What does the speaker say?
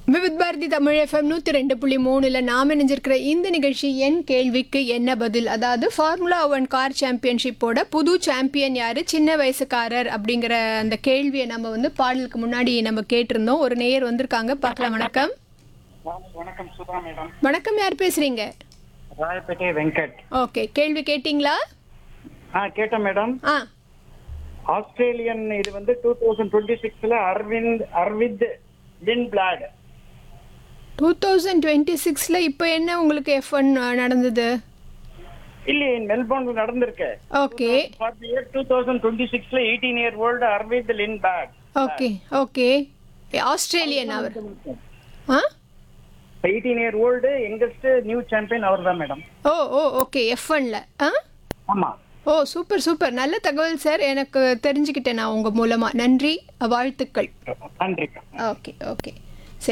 Vividh Bharathi Tamil FM நூற்றி ரெண்டு புள்ளி மூணுல நாம் இணைஞ்சிருக்கிற இந்த நிகழ்ச்சி என் கேள்விக்கு என்ன பதில் அதாவது ஃபார்முலா ஒன் கார் சாம்பியன்ஷிப்போட புது சாம்பியன் யாரு சின்ன வயசுக்காரர் அப்படிங்கிற அந்த கேள்வியை நம்ம வந்து பாடலுக்கு முன்னாடி நம்ம கேட்டிருந்தோம் ஒரு நேயர் வந்திருக்காங்க பார்க்கலாம் வணக்கம் வணக்கம் சுதா மேடம் வணக்கம் யார் பேசுறீங்க ராயப்பேட்டை வெங்கட் ஓகே கேள்வி கேட்டிங்களா ஆ கேட்டேன் மேடம் ஆ ஆஸ்திரேலியன் இது வந்து டூ தௌசண்ட் டுவெண்ட்டி சிக்ஸ்ல அரவிந்த் அரவிந்த் லின் பிளாட் டூ தௌசண்ட் டுவெண்ட்டி சிக்ஸில் இப்போ என்ன உங்களுக்கு எஃப் ஒன் நடந்தது இல்லையே மெல்போர்ன்ல நடந்திருக்கு okay for year two thousand twenty சிக்ஸ்ல எயிட்டீன் இயர் ஓல்டு அரவிந்த் லின் பிளாட் ஓகே ஓகே ஆஸ்திரேலியன் அவர் ஆ eighteen year old youngest new champion அவர் தான் madam oh oh okay F ஒன்ல ஆ ஆமா ஓ சூப்பர் சூப்பர் நல்ல தகவல் சார் எனக்கு தெரிஞ்சுக்கிட்டேன் நான் உங்கள் மூலமாக நன்றி வாழ்த்துக்கள் நன்றி ஓகே ஓகே